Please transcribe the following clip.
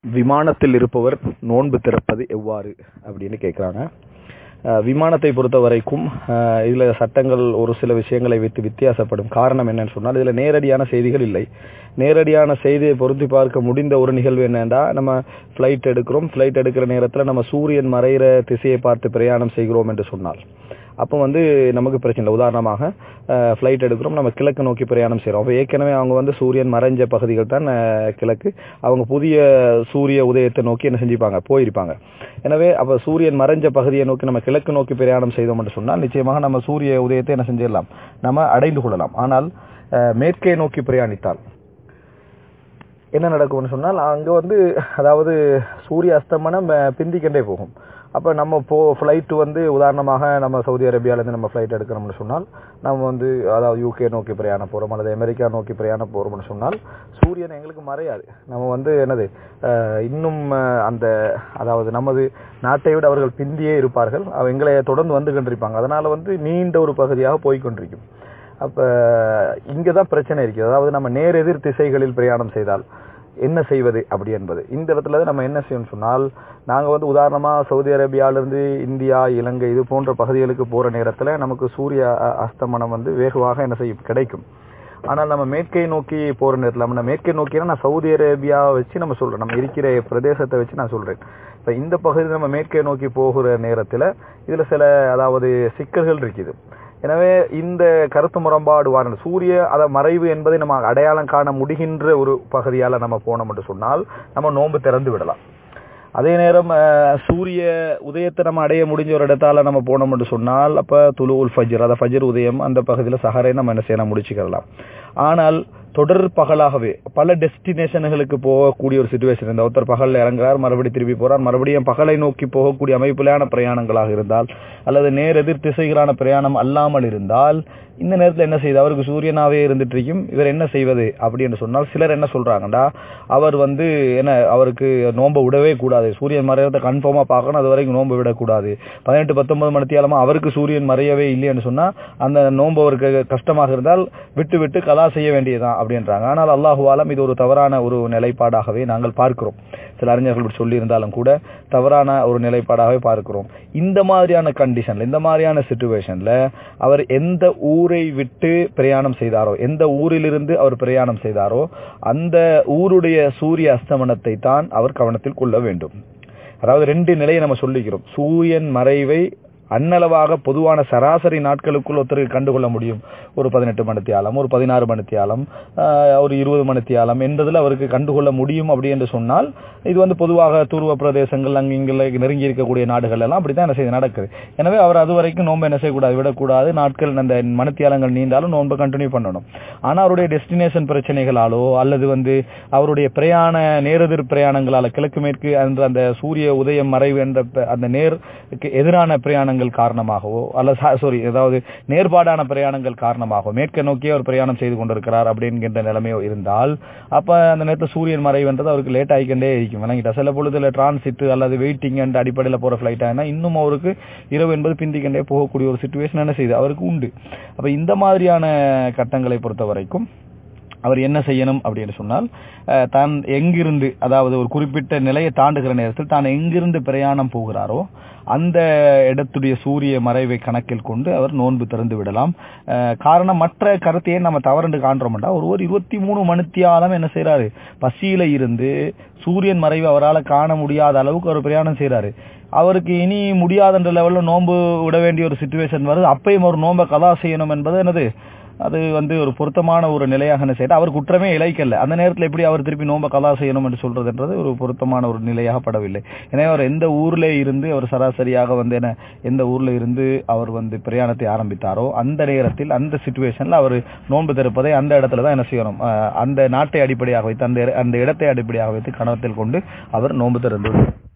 விமானத்தில் இருப்பவர் நோன்பு திறப்பது எவ்வாறு அப்படின்னு கேட்குறாங்க விமானத்தை பொறுத்த வரைக்கும் இதில் சட்டங்கள் ஒரு சில விஷயங்களை வைத்து வித்தியாசப்படும் காரணம் என்னன்னு சொன்னால் இதில் நேரடியான செய்திகள் இல்லை நேரடியான செய்தியை பொருத்தி பார்க்க முடிந்த ஒரு நிகழ்வு என்னன்னா நம்ம ஃப்ளைட் எடுக்கிறோம் ஃப்ளைட் எடுக்கிற நேரத்தில் நம்ம சூரியன் மறைகிற திசையை பார்த்து பிரயாணம் செய்கிறோம் என்று சொன்னால் அப்போ வந்து நமக்கு பிரச்சனை இல்லை உதாரணமாக ஃப்ளைட் எடுக்கிறோம் நம்ம கிழக்கு நோக்கி பிரயாணம் செய்கிறோம் அப்போ ஏற்கனவே அவங்க வந்து சூரியன் மறைஞ்ச பகுதிகள் தான் கிழக்கு அவங்க புதிய சூரிய உதயத்தை நோக்கி என்ன செஞ்சுப்பாங்க போயிருப்பாங்க எனவே அப்போ சூரியன் மறைஞ்ச பகுதியை நோக்கி நம்ம கிழக்கு நோக்கி பிரயாணம் செய்தோம் என்று சொன்னால் நிச்சயமாக நம்ம சூரிய உதயத்தை என்ன செஞ்சிடலாம் நம்ம அடைந்து கொள்ளலாம் ஆனால் மேற்கே நோக்கி பிரயாணித்தால் என்ன நடக்கும்னு சொன்னால் அங்கே வந்து அதாவது சூரிய அஸ்தமனம் பிந்திக்கண்டே போகும் அப்போ நம்ம போ ஃப்ளைட்டு வந்து உதாரணமாக நம்ம சவுதி அரேபியாவிலேருந்து நம்ம ஃப்ளைட் எடுக்கிறோம்னு சொன்னால் நம்ம வந்து அதாவது யூகே நோக்கி பிரயாணம் போகிறோம் அல்லது அமெரிக்கா நோக்கி பிரயாணம் போகிறோம்னு சொன்னால் சூரியன் எங்களுக்கு மறையாது நம்ம வந்து என்னது இன்னும் அந்த அதாவது நமது நாட்டை விட அவர்கள் பிந்தியே இருப்பார்கள் எங்களை தொடர்ந்து வந்து கொண்டிருப்பாங்க அதனால் வந்து நீண்ட ஒரு பகுதியாக போய்கொண்டிருக்கும் அப்போ இங்கே தான் பிரச்சனை இருக்குது அதாவது நம்ம நேர் எதிர் திசைகளில் பிரயாணம் செய்தால் என்ன செய்வது அப்படி என்பது இந்த இடத்துல நம்ம என்ன செய்யணும்னு சொன்னால் நாங்கள் வந்து உதாரணமாக சவுதி அரேபியாவிலிருந்து இந்தியா இலங்கை இது போன்ற பகுதிகளுக்கு போகிற நேரத்தில் நமக்கு சூரிய அஸ்தமனம் வந்து வேகமாக என்ன செய்யும் கிடைக்கும் ஆனால் நம்ம மேற்கை நோக்கி போகிற நேரத்தில் நம்ம மேற்கை நோக்கினா நான் சவுதி அரேபியாவை வச்சு நம்ம சொல்கிறேன் நம்ம இருக்கிற பிரதேசத்தை வச்சு நான் சொல்கிறேன் இப்போ இந்த பகுதியில் நம்ம மேற்கை நோக்கி போகிற நேரத்தில் இதில் சில அதாவது சிக்கல்கள் இருக்குது எனவே இந்த கருத்து முரண்பாடு வார சூரிய அத மறைவு என்பதை நம்ம அடையாளம் காண முடிகின்ற ஒரு பகுதியால் நம்ம போனோம் என்று சொன்னால் நம்ம நோன்பு திறந்து விடலாம் அதே நேரம் சூரிய உதயத்தை நம்ம அடைய முடிஞ்ச ஒரு இடத்தால நம்ம போனோம் என்று சொன்னால் அப்போ துளு உல் ஃபஜர் அதை ஃபஜர் உதயம் அந்த பகுதியில் சஹரை நம்ம என்ன செய்யலாம் முடிச்சுக்கலாம் ஆனால் தொடர் பகலாகவே பல டெஸ்டினேஷன்களுக்கு போகக்கூடிய ஒரு சுச்சுவேஷன் இந்த ஒருத்தர் பகலில் இறங்குறார் மறுபடியும் திருப்பி போறார் மறுபடியும் பகலை நோக்கி போகக்கூடிய அமைப்பிலான பிரயாணங்களாக இருந்தால் அல்லது நேர் எதிர் திசைகளான பிரயாணம் அல்லாமல் இருந்தால் இந்த நேரத்தில் என்ன செய்யுது அவருக்கு சூரியனாவே இருந்துட்டு இருக்கும் இவர் என்ன செய்வது அப்படின்னு சொன்னால் சிலர் என்ன சொல்றாங்கடா அவர் வந்து என்ன அவருக்கு நோன்பை விடவே கூடாது சூரியன் மறையறதை கன்ஃபார்மா பார்க்கணும் அது வரைக்கும் நோன்பு விடக்கூடாது பதினெட்டு பத்தொன்பது மணித்தியாலமா அவருக்கு சூரியன் மறையவே இல்லைன்னு சொன்னா அந்த நோன்பு அவருக்கு கஷ்டமாக இருந்தால் விட்டு விட்டு கலா செய்ய வேண்டியதுதான் அப்படின்றாங்க ஆனால் அல்லாஹுவாலம் இது ஒரு தவறான ஒரு நிலைப்பாடாகவே நாங்கள் பார்க்கிறோம் சில அறிஞர்கள் சொல்லி இருந்தாலும் கூட தவறான ஒரு நிலைப்பாடாகவே பார்க்கிறோம் இந்த மாதிரியான கண்டிஷன்ல இந்த மாதிரியான சுச்சுவேஷன்ல அவர் எந்த ஊரை விட்டு பிரயாணம் செய்தாரோ எந்த ஊரிலிருந்து அவர் பிரயாணம் செய்தாரோ அந்த ஊருடைய சூரிய அஸ்தமனத்தை தான் அவர் கவனத்தில் கொள்ள வேண்டும் அதாவது ரெண்டு நிலையை நம்ம சொல்லிக்கிறோம் சூரியன் மறைவை அன்னளவாக பொதுவான சராசரி நாட்களுக்குள் ஒருத்தருக்கு கண்டுகொள்ள முடியும் ஒரு பதினெட்டு மணித்தியாலம் ஒரு பதினாறு மணித்தியாலம் ஒரு இருபது மணித்தியாலம் என்பதில் அவருக்கு கண்டுகொள்ள முடியும் அப்படி என்று சொன்னால் இது வந்து பொதுவாக தூர்வ பிரதேசங்கள் அங்கே இங்கே நெருங்கி இருக்கக்கூடிய நாடுகள் எல்லாம் அப்படித்தான் என்ன செய்ய நடக்குது எனவே அவர் அது வரைக்கும் நோன்பு என்ன செய்யக்கூடாது விடக்கூடாது நாட்கள் அந்த மணித்தியாலங்கள் நீண்டாலும் நோன்பை கண்டினியூ பண்ணணும் ஆனால் அவருடைய டெஸ்டினேஷன் பிரச்சனைகளாலோ அல்லது வந்து அவருடைய பிரயாண நேரெதிர் பிரயாணங்களால கிழக்கு மேற்கு என்ற அந்த சூரிய உதயம் மறைவு என்ற அந்த நேருக்கு எதிரான பிரயாணங்கள் பிரயாணங்கள் காரணமாகவோ அல்ல சாரி அதாவது நேர்பாடான பிரயாணங்கள் காரணமாகவோ மேற்க நோக்கி அவர் பிரயாணம் செய்து கொண்டிருக்கிறார் அப்படிங்கிற நிலைமையோ இருந்தால் அப்ப அந்த நேரத்தில் சூரியன் மறைவுன்றது அவருக்கு லேட் ஆகிக்கொண்டே இருக்கும் விளங்கிட்டா சில பொழுதுல டிரான்சிட் அல்லது வெயிட்டிங் என்ற அடிப்படையில் போற ஃபிளைட் ஆனா இன்னும் அவருக்கு இரவு என்பது பிந்திக்கண்டே போகக்கூடிய ஒரு சுச்சுவேஷன் என்ன செய்யுது அவருக்கு உண்டு அப்ப இந்த மாதிரியான கட்டங்களை பொறுத்த வரைக்கும் அவர் என்ன செய்யணும் அப்படின்னு சொன்னால் தான் எங்கிருந்து அதாவது ஒரு குறிப்பிட்ட நிலையை தாண்டுகிற நேரத்தில் தான் எங்கிருந்து பிரயாணம் போகிறாரோ அந்த இடத்துடைய சூரிய மறைவை கணக்கில் கொண்டு அவர் நோன்பு திறந்து விடலாம் காரணம் மற்ற கருத்தையே நம்ம தவறுண்டு காண்றோம்டா ஒரு ஒரு இருபத்தி மூணு மணித்தியாலம் என்ன செய்யறாரு பசியில இருந்து சூரியன் மறைவு அவரால் காண முடியாத அளவுக்கு அவர் பிரயாணம் செய்யறாரு அவருக்கு இனி முடியாதுன்ற லெவலில் நோன்பு விட வேண்டிய ஒரு சுச்சுவேஷன் வருது அப்பயும் ஒரு நோன்பை கதா செய்யணும் என்பது என்னது அது வந்து ஒரு பொருத்தமான ஒரு நிலையாக என்ன செய்யறது அவர் குற்றமே இழைக்கல அந்த நேரத்தில் எப்படி அவர் திருப்பி நோம்ப கலா செய்யணும் என்று சொல்றதுன்றது ஒரு பொருத்தமான ஒரு நிலையாகப்படவில்லை எனவே அவர் எந்த ஊர்ல இருந்து அவர் சராசரியாக வந்து என்ன எந்த ஊர்ல இருந்து அவர் வந்து பிரயாணத்தை ஆரம்பித்தாரோ அந்த நேரத்தில் அந்த சுச்சுவேஷன்ல அவர் நோன்பு திறப்பதை அந்த இடத்துல தான் என்ன செய்யணும் அந்த நாட்டை அடிப்படையாக வைத்து அந்த அந்த இடத்தை அடிப்படையாக வைத்து கணவத்தில் கொண்டு அவர் நோன்பு திறந்து